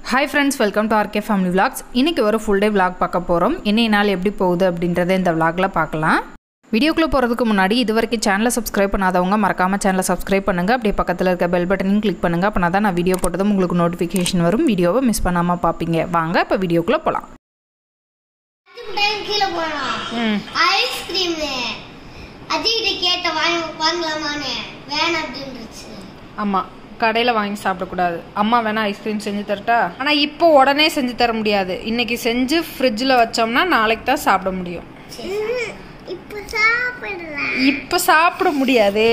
Hi friends welcome to RK family vlogs இன்றைக்கி ஒரு full day vlog பார்க்க போகிறோம் இன்னைய நாள் எப்படி போகுது அப்படின்றத இந்த vlogல பார்க்கலாம் வீடியோக்குள்ளே போகிறதுக்கு முன்னாடி இது வரைக்கும் சேனலை சப்ஸ்கிரைப் பண்ணாதவங்க மறக்காமல் சேனலை சப்ஸ்கிரைப் பண்ணுங்கள் அப்படியே பக்கத்தில் இருக்க பெல் பட்டனையும் கிளிக் பண்ணுங்கள் அப்படின்னா தான் நான் வீடியோ போட்டதும் உங்களுக்கு நோட்டிஃபிகேஷன் வரும் வீடியோவை மிஸ் பண்ணாமல் பார்ப்பீங்க வாங்க இப்போ வீடியோக்குள்ளே போகலாம் டைம் கீழே போனான் ம் ஐஸ்கிரீம் அஜிகிட்ட கேட்ட வாங்கி வாங்கலாமான்னு வேணாம் அப்படின்றுச்சு ஆமாம் கடையில் வாங்கி சாப்பிடக்கூடாது அம்மா வேணால் ஐஸ்கிரீம் செஞ்சு தரட்டா ஆனால் இப்போ உடனே செஞ்சு தர முடியாது இன்னைக்கு செஞ்சு ஃப்ரிட்ஜில் வச்சோம்னா நாளைக்கு தான் சாப்பிட முடியும் இப்ப சாப்பிடலாம் இப்போ சாப்பிட முடியாதே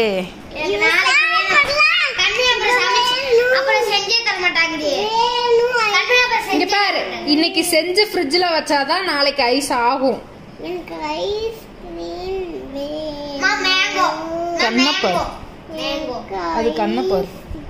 அப்புறம் செஞ்சே தர மாட்டாங்கடி கண்ணு அப்புறம் இங்க செஞ்சே பாரு இன்னைக்கு செஞ்சு ஃப்ரிட்ஜில் வச்சாதான் நாளைக்கு ஐஸ் ஆகும் எனக்கு ஐஸ்கிரீம் வேணும் மேங்கோ கண்ணப்பர். மேங்கோ அது கண்ணப்பார்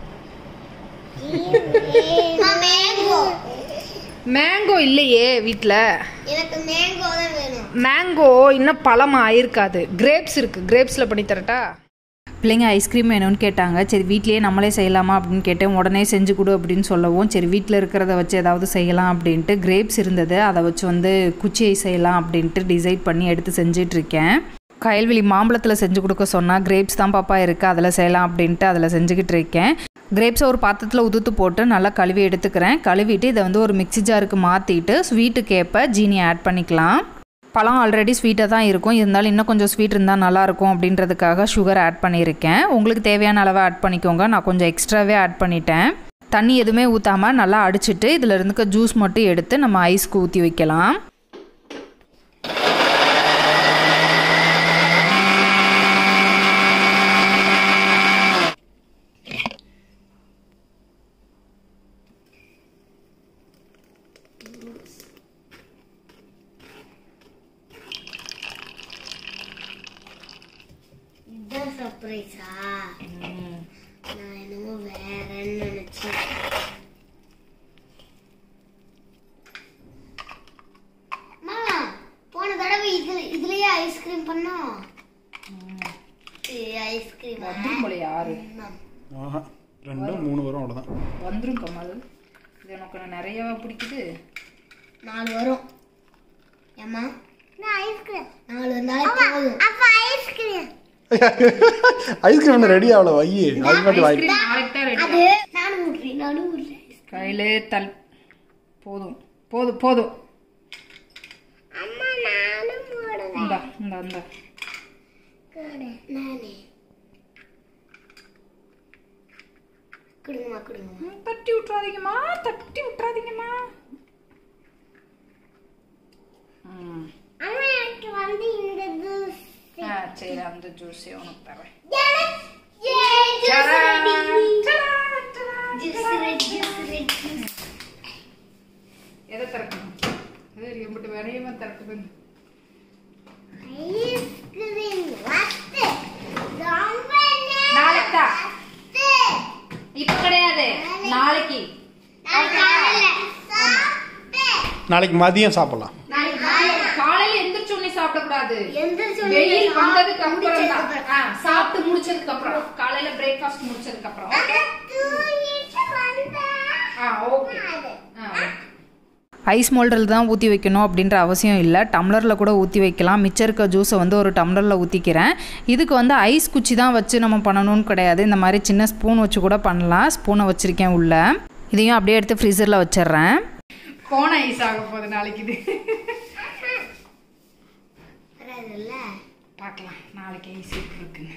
மேங்கோ மேங்கோ இல்லையே வீட்டில் எனக்கு மேங்கோ தான் வேணும் மேங்கோ இன்னும் பழமாக ஆயிருக்காது கிரேப்ஸ் இருக்குது கிரேப்ஸில் பண்ணி தரட்டா பிள்ளைங்க ஐஸ்கிரீம் வேணும்னு கேட்டாங்க சரி வீட்லேயே நம்மளே செய்யலாமா அப்படின்னு கேட்டேன் உடனே செஞ்சு கொடு அப்படின்னு சொல்லவும் சரி வீட்டில் இருக்கிறத வச்சு ஏதாவது செய்யலாம் அப்படின்ட்டு கிரேப்ஸ் இருந்தது அதை வச்சு வந்து குச்சி ஐஸ் செய்யலாம் அப்படின்ட்டு டிசைட் பண்ணி எடுத்து செஞ்சுட்டு இருக்கேன் கயல்வெளி மாம்பழத்தில் செஞ்சு கொடுக்க சொன்னால் கிரேப்ஸ் தான் பாப்பா இருக்குது அதில் செய்யலாம் அப்படின்ட்டு அதில் செஞ்சுக்கிட்டு இருக்கேன் கிரேப்ஸை ஒரு பாத்திரத்தில் உதுத்து போட்டு நல்லா கழுவி எடுத்துக்கிறேன் கழுவிட்டு இதை வந்து ஒரு மிக்ஸி ஜாருக்கு மாற்றிட்டு ஸ்வீட்டுக்கு ஏற்ப ஜீனி ஆட் பண்ணிக்கலாம் பழம் ஆல்ரெடி ஸ்வீட்டாக தான் இருக்கும் இருந்தாலும் இன்னும் கொஞ்சம் ஸ்வீட் இருந்தால் நல்லாயிருக்கும் அப்படின்றதுக்காக சுகர் ஆட் பண்ணியிருக்கேன் உங்களுக்கு தேவையான அளவை ஆட் பண்ணிக்கோங்க நான் கொஞ்சம் எக்ஸ்ட்ராவே ஆட் பண்ணிட்டேன் தண்ணி எதுவுமே ஊற்றாமல் நல்லா அடிச்சிட்டு இதில் இருந்துக்க ஜூஸ் மட்டும் எடுத்து நம்ம ஐஸ்க்கு ஊற்றி வைக்கலாம் இதுதான் சர்ப்ரைஸா நான் என்னமோ வேறன்னு நினைச்சேன் மாமா போன தடவை இது இதுலயே ஐஸ்கிரீம் பண்ணோம் ஐஸ்கிரீம் வந்துடும் யாரு ஆஹா ரெண்டு மூணு வரும் அவ்வளோதான் வந்துடும் கமல் இது எனக்கு நிறையவா பிடிக்குது நாலு வரும் ஏம்மா நான் ஐஸ்கிரீம் நாலு வந்தாலே போதும் அப்ப ஐஸ்கிரீம் ஐஸ்கிரீம் ரெடி ஆகல வை அது மட்டும் வாங்கி நாளைக்கு தான் ரெடி அது நானும் விட்றேன் நானும் விட்றேன் கையிலே தல் போதும் போதும் போதும் அம்மா நானும் போடுவேன் இந்தா இந்தா இந்தா நானே கொடுங்கம்மா கொடுங்கம்மா ம், தட்டி விட்றாதீங்கம்மா தட்டி விட்றாதீங்கம்மா ம் அம்மா எனக்கு வந்து இந்த ஜூஸ் ஆ சரி அந்த ஜூஸே உனக்கு தரேன் எதை திறக்கணும் இது எம்பிட்டு வேறையமா திறக்குதுன்னு நாளைக்கு தான் இப்போ கிடையாது நாளைக்கு நாளைக்கு மதியம் சாப்பிடலாம் நாளைக்கு காலையில எந்திரிச்ச உடனே சாப்பிடக்கூடாது வெயில் வந்ததுக்கு அப்புறம் தான் ஆ, சாப்பிட்டு முடிச்சதுக்கு அப்புறம் காலையில பிரேக்ஃபாஸ்ட் முடிச்சதுக்கு அப்புறம் ஓகே ஆ ஓகே ஆ ஓகே ஐஸ் மோல்டரில் தான் ஊற்றி வைக்கணும் அப்படின்ற அவசியம் இல்லை டம்ளரில் கூட ஊற்றி வைக்கலாம் மிச்சம் இருக்க ஜூஸை வந்து ஒரு டம்ளரில் ஊற்றிக்கிறேன் இதுக்கு வந்து ஐஸ் குச்சி தான் வச்சு நம்ம பண்ணணும்னு கிடையாது இந்த மாதிரி சின்ன ஸ்பூன் வச்சு கூட பண்ணலாம் ஸ்பூனை வச்சுருக்கேன் உள்ள இதையும் அப்படியே எடுத்து ஃப்ரீசரில் வச்சிடுறேன் போன ஐஸ் ஆக போகுது நாளைக்கு இது பார்க்கலாம் நாளைக்கு ஐஸ் எப்படி இருக்குன்னு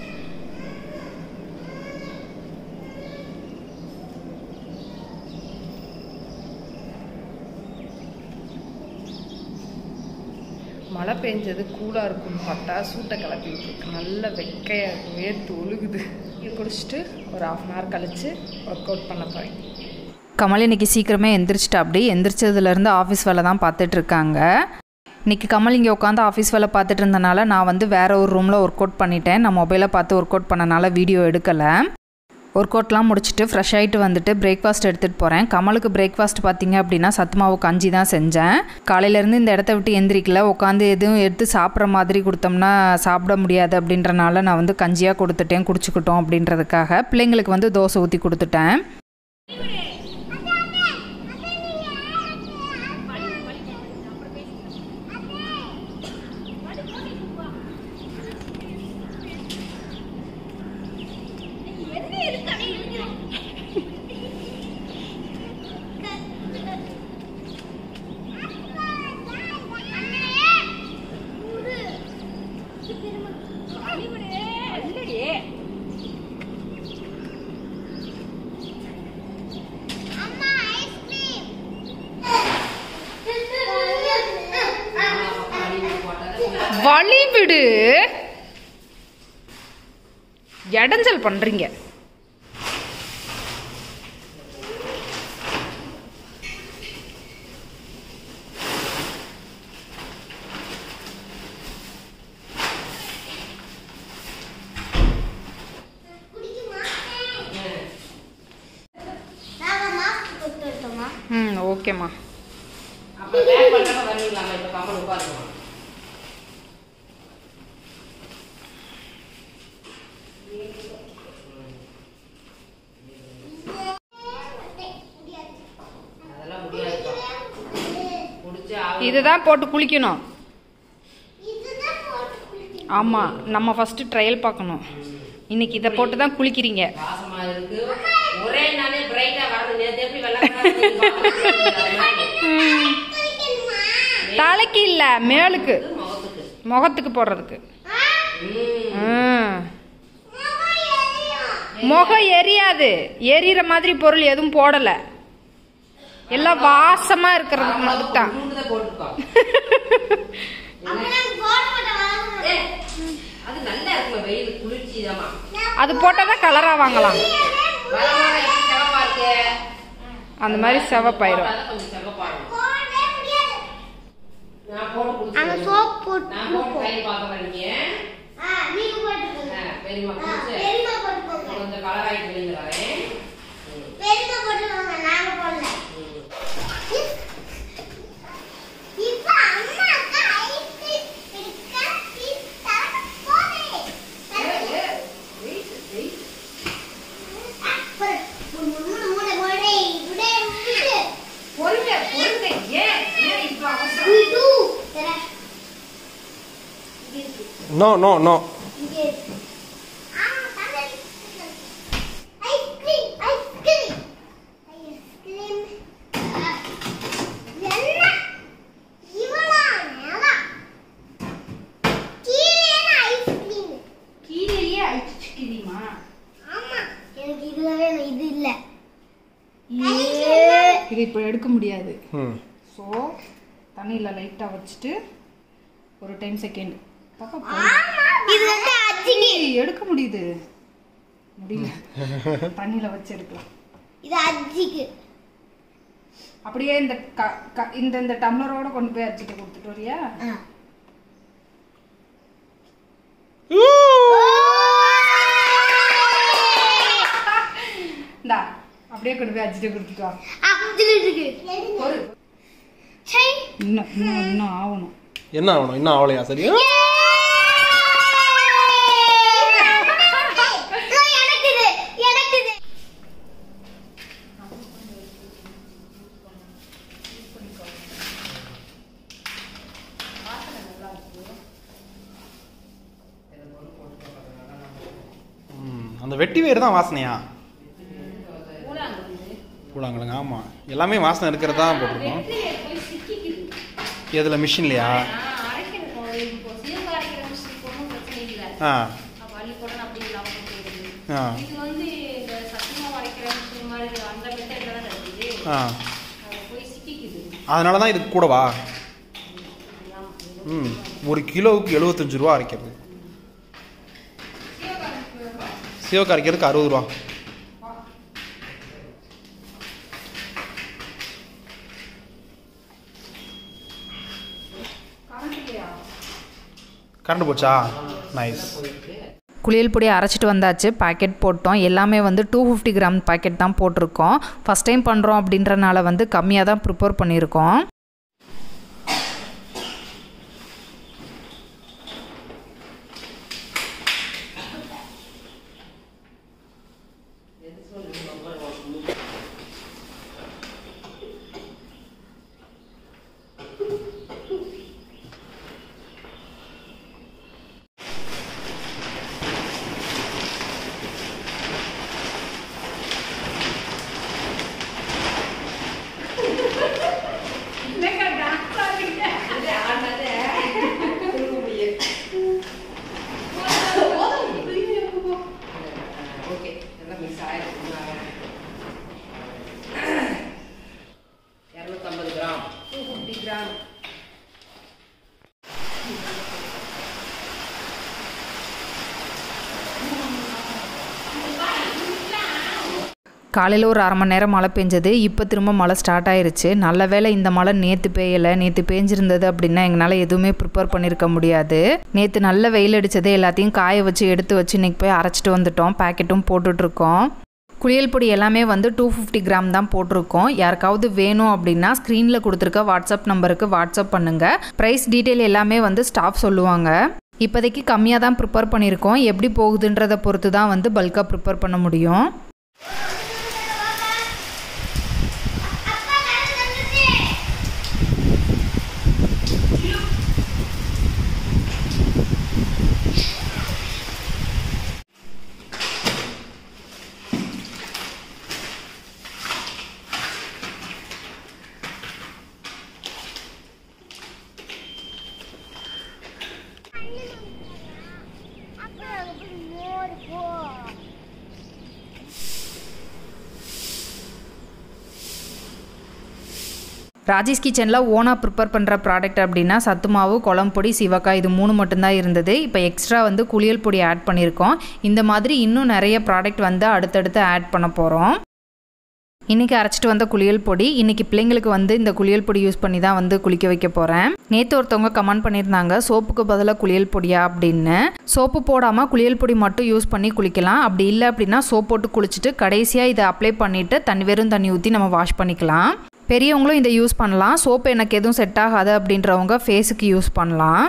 மழை பெஞ்சது கூலாக இருக்கும்னு பார்த்தா சூட்டை கிளப்பி விட்டுருக்கு நல்ல வெக்கையாக இருக்கு வேர்த்து ஒழுகுது இது குடிச்சிட்டு ஒரு ஆஃப் அன் ஹவர் கழித்து ஒர்க் அவுட் பண்ண போகிறேன் கமல் இன்னைக்கு சீக்கிரமே எந்திரிச்சிட்டா அப்படி எந்திரிச்சதுலேருந்து ஆஃபீஸ் வேலை தான் பார்த்துட்டு இருக்காங்க இன்னைக்கு கமல் இங்கே உட்காந்து ஆஃபீஸ் வேலை பார்த்துட்டு இருந்தனால நான் வந்து வேற ஒரு ரூமில் ஒர்க் அவுட் பண்ணிட்டேன் நான் மொபைலை பார்த்து ஒர்க் அவுட் பண்ணனால வீடியோ எடுக்கலை ஒர்க் அவுட்லாம் முடிச்சுட்டு ஃப்ரெஷ் ஆகிட்டு வந்துட்டு பிரேக்ஃபாஸ்ட் எடுத்துகிட்டு போகிறேன் கமலுக்கு பிரேக்ஃபாஸ்ட் பார்த்தீங்க அப்படின்னா சத்துமாவு கஞ்சி தான் செஞ்சேன் காலையிலேருந்து இந்த இடத்த விட்டு எந்திரிக்கல உட்காந்து எதுவும் எடுத்து சாப்பிட்ற மாதிரி கொடுத்தோம்னா சாப்பிட முடியாது அப்படின்றனால நான் வந்து கஞ்சியாக கொடுத்துட்டேன் குடிச்சுக்கிட்டோம் அப்படின்றதுக்காக பிள்ளைங்களுக்கு வந்து தோசை ஊற்றி கொடுத்துட்டேன் வழி விடு இடைஞ்சல் பண்றீங்க நாங்க மாஸ்க் போட்டு இருக்கோமா ம் ஓகேம்மா அப்புறம் பேக் பண்றப்ப வருவீங்களாமா இப்ப கம்மன் உட்காருமா அதெல்லாம் முடியாதுப்பா முடிச்சு ஆகும் இதுதான் போட்டு குளிக்கணும் இதுதான் போட்டு குளிக்கணும். ஆமா நம்ம ஃபர்ஸ்ட் ட்ரையல் பார்க்கணும் இன்னைக்கு இதை போட்டு தான் குளிக்கிறீங்க வாசமா இருக்கு ஒரே நாளே பிரைட்டா வரது நேத்து எப்படி வெள்ளம் குளிக்கணுமா? தலைக்கு இல்ல மேலுக்கு முகத்துக்கு முகத்துக்கு போடுறதுக்கு ஆ, ம். ம். முகம் எரியும். முகம் எரியாது எரியிற மாதிரி பொருள் எதுவும் போடல எல்லாம் வாசமா இருக்கிறதுக்கு மட்டும் தான் உருண்டை போட்டிருக்கோம் அப்ப நாங்க போட மாட்டோம், வாங்க மாட்டோம். ஏ, அது நல்லா இருக்குமா வெயில் குளிர்ச்சி அது போட்டால் தான் கலராக வாங்கலாம் சிவப்பா இருக்கு அந்த மாதிரி செவப்பாயிரும் போட்டாதான் கொஞ்சம் சிவப்பா இருக்கும். போடவே முடியாது. நான் போட்டு அங்க குளிச்சு soap போட்டு நான் போட்டு கையில் பார்க்க நீங்க ஆ, நீங்க போட்டுக்கோங்க. ஆ, பெரியம்மா ஆ, குளிச்சு பெரியம்மா போட்டுக்கோங்க. கொஞ்சம் கலர் ஆகிட்டு வெளியில வரேன் ம், பெரியம்மா போட்டுக்கோங்க, நாங்க போடல. ம். இப்ப அம்மாக்கு ice cream பிடிக்க please தர போதே. ஆ, போடு. மூடு, மூடு, மூடு, மூடு. இப்படியே விட்டு. பொறுங்க பொறுங்க ஏன் ஏன் இப்போ அவசரம் விடு. தர. இங்க இருக்கு. நோ நோ நோ இங்க இருக்கு. ஆ, தந்தரி. Ice cream, ice cream. Ice cream. ஆ. என்ன? இவளா? நேரா. கீழே ice cream. கீழேயே அழிச்சுக்கிறீமா ஆமா எனக்கு இதுல வேணும் இது இல்ல இது இப்போ எடுக்க முடியாது ம் ஸோ தண்ணியில் லைட்டாக வச்சுட்டு ஒரு டைம் செகண்ட் இது வந்து அஜினி எடுக்க முடியுது முடியல தண்ணியில் வச்சு எடுக்கலாம் இது அஜிக்கு அப்படியே இந்த க க- இந்த இந்த டம்ளரோட கொண்டு போய் அடிச்சுட்டு கொடுத்துட்டு வரியா இந்தா அப்படியே கொண்டு போய் அடிச்சுட்டு கொடுத்துட்டு வா அஜில் இருக்கு ஒரு சை இன்னும் இன்னும் இன்னும் ஆகணும் என்ன ஆகணும் இன்னும் ஆகலையா சரியா எனக்கு இது எனக்கு இது ம் அந்த வெட்டி வேறு தான் வாசனையா பூலாங்கிழங்கு ஆமாம் எல்லாமே வாசனை இருக்கிறது தான் போட்டிருக்கோம் எதில் மிஷின்லையா ஆ ஆ இது வந்து இந்த சத்தியமா வரைக்கிற மிஷின் மாதிரி அந்த மெத்தட்ல தான் இருக்குது ஆ அது போய் சிக்கிக்குது அதனால தான் இதுக்கு கூடவா ம் ஒரு கிலோவுக்கு எழுபத்தஞ்சு ரூபா அரைக்கிறது சிவக்கு அரைக்கிறதுக்கு அறுபது ரூபா கரண்ட் போச்சா நைஸ் குளியல் பொடி அரைச்சிட்டு வந்தாச்சு பாக்கெட் போட்டோம் எல்லாமே வந்து டூ ஃபிஃப்டி கிராம் பாக்கெட் தான் போட்டிருக்கோம் ஃபஸ்ட் டைம் பண்ணுறோம் அப்படின்றனால வந்து கம்மியாக தான் ப்ரிப்பேர் பண்ணியிருக்கோம் காலையில் ஒரு அரை மணி நேரம் மழை பெஞ்சது இப்போ திரும்ப மழை ஸ்டார்ட் ஆயிருச்சு நல்ல வேளை இந்த மழை நேற்று பெய்யலை நேற்று பேஞ்சிருந்தது அப்படின்னா எங்களால் எதுவுமே ப்ரிப்பேர் பண்ணியிருக்க முடியாது நேற்று நல்ல வெயில் அடித்தது எல்லாத்தையும் காய வச்சு எடுத்து வச்சு இன்றைக்கி போய் அரைச்சிட்டு வந்துட்டோம் பேக்கெட்டும் போட்டுட்ருக்கோம் குளியல் பொடி எல்லாமே வந்து டூ ஃபிஃப்டி கிராம் தான் போட்டிருக்கோம் யாருக்காவது வேணும் அப்படின்னா ஸ்க்ரீனில் கொடுத்துருக்க வாட்ஸ்அப் நம்பருக்கு வாட்ஸ்அப் பண்ணுங்கள் ப்ரைஸ் டீட்டெயில் எல்லாமே வந்து ஸ்டாஃப் சொல்லுவாங்க இப்போதைக்கு கம்மியாக தான் ப்ரிப்பேர் பண்ணியிருக்கோம் எப்படி போகுதுன்றதை பொறுத்து தான் வந்து பல்காக ப்ரிப்பேர் பண்ண முடியும் ராஜேஷ் கிச்சனில் ஓனாக ப்ரிப்பேர் பண்ணுற ப்ராடக்ட் அப்படின்னா சத்து மாவு குழம்பு பொடி சிவக்காய் இது மூணு மட்டும்தான் இருந்தது இப்போ எக்ஸ்ட்ரா வந்து குளியல் பொடி ஆட் பண்ணியிருக்கோம் இந்த மாதிரி இன்னும் நிறைய ப்ராடக்ட் வந்து அடுத்தடுத்து ஆட் பண்ண போகிறோம் இன்றைக்கி அரைச்சிட்டு வந்த குளியல் பொடி இன்றைக்கி பிள்ளைங்களுக்கு வந்து இந்த குளியல் பொடி யூஸ் பண்ணி தான் வந்து குளிக்க வைக்க போகிறேன் நேற்று ஒருத்தவங்க கமெண்ட் பண்ணியிருந்தாங்க சோப்புக்கு பதிலாக குளியல் பொடியா அப்படின்னு சோப்பு போடாமல் குளியல் பொடி மட்டும் யூஸ் பண்ணி குளிக்கலாம் அப்படி இல்லை அப்படின்னா சோப் போட்டு குளிச்சுட்டு கடைசியாக இதை அப்ளை பண்ணிவிட்டு தண்ணி வெறும் தண்ணி ஊற்றி நம்ம வாஷ் பண்ணிக்கலாம் பெரியவங்களும் இதை யூஸ் பண்ணலாம் சோப்பு எனக்கு எதுவும் செட் ஆகாது அப்படின்றவங்க ஃபேஸுக்கு யூஸ் பண்ணலாம்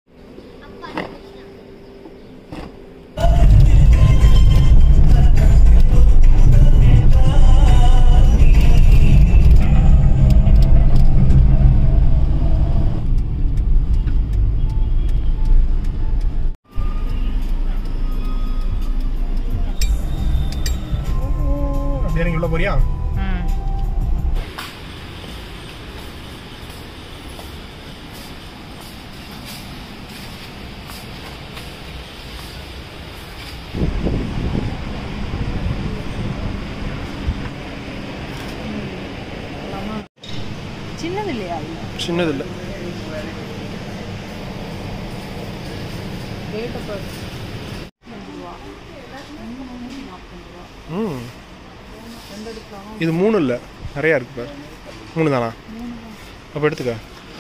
அப்படியே நீங்க உள்ள போறியா சின்னது இல்லையா சின்னது இல்லை ம் இது மூணு இல்லை நிறையா இருக்கு பார் மூணு தானா அப்போ எடுத்துக்க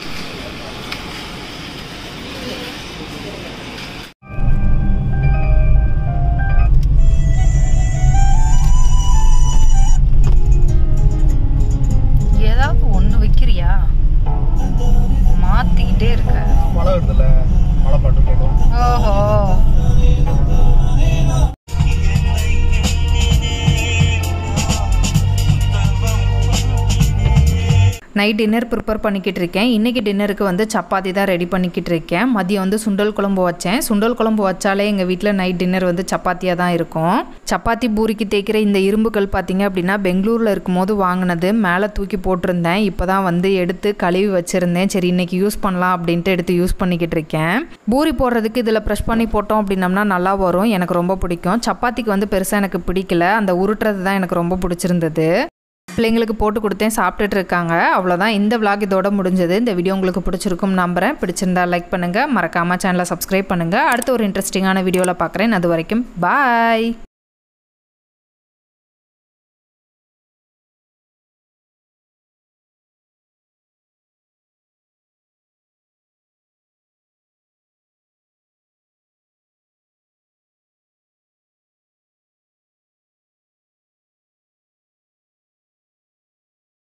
ஏதாவது ஒன்று வைக்கிறியா மாற்றிக்கிட்டே இருக்க மழை வருதுல்ல மழை பாட்டு கேட்கலாம் ஓஹோ நைட் டின்னர் ப்ரிப்பேர் பண்ணிக்கிட்டு இருக்கேன் இன்றைக்கி டின்னருக்கு வந்து சப்பாத்தி தான் ரெடி பண்ணிக்கிட்டு இருக்கேன் மதியம் வந்து சுண்டல் குழம்பு வச்சேன் சுண்டல் குழம்பு வச்சாலே எங்கள் வீட்டில் நைட் டின்னர் வந்து சப்பாத்தியாக தான் இருக்கும் சப்பாத்தி பூரிக்கு தேய்க்கிற இந்த இரும்புகள் பார்த்தீங்க அப்படின்னா பெங்களூரில் இருக்கும்போது வாங்கினது மேலே தூக்கி போட்டிருந்தேன் இப்போ தான் வந்து எடுத்து கழுவி வச்சுருந்தேன் சரி இன்னைக்கு யூஸ் பண்ணலாம் அப்படின்ட்டு எடுத்து யூஸ் பண்ணிக்கிட்டு இருக்கேன் பூரி போடுறதுக்கு இதில் ப்ரெஷ் பண்ணி போட்டோம் அப்படின்னம்னா நல்லா வரும் எனக்கு ரொம்ப பிடிக்கும் சப்பாத்திக்கு வந்து பெருசாக எனக்கு பிடிக்கல அந்த உருட்டுறது தான் எனக்கு ரொம்ப பிடிச்சிருந்தது பிள்ளைங்களுக்கு போட்டு கொடுத்தேன் சாப்பிட்டுட்டு இருக்காங்க அவ்வளோதான் இந்த விளாக் இதோட முடிஞ்சது இந்த வீடியோ உங்களுக்கு பிடிச்சிருக்கும் நம்புறேன் பிடிச்சிருந்தா லைக் பண்ணுங்கள் மறக்காமல் சேனலை சப்ஸ்கிரைப் பண்ணுங்கள் அடுத்த ஒரு இன்ட்ரெஸ்டிங்கான வீடியோவில் பார்க்குறேன் அது வரைக்கும் பாய்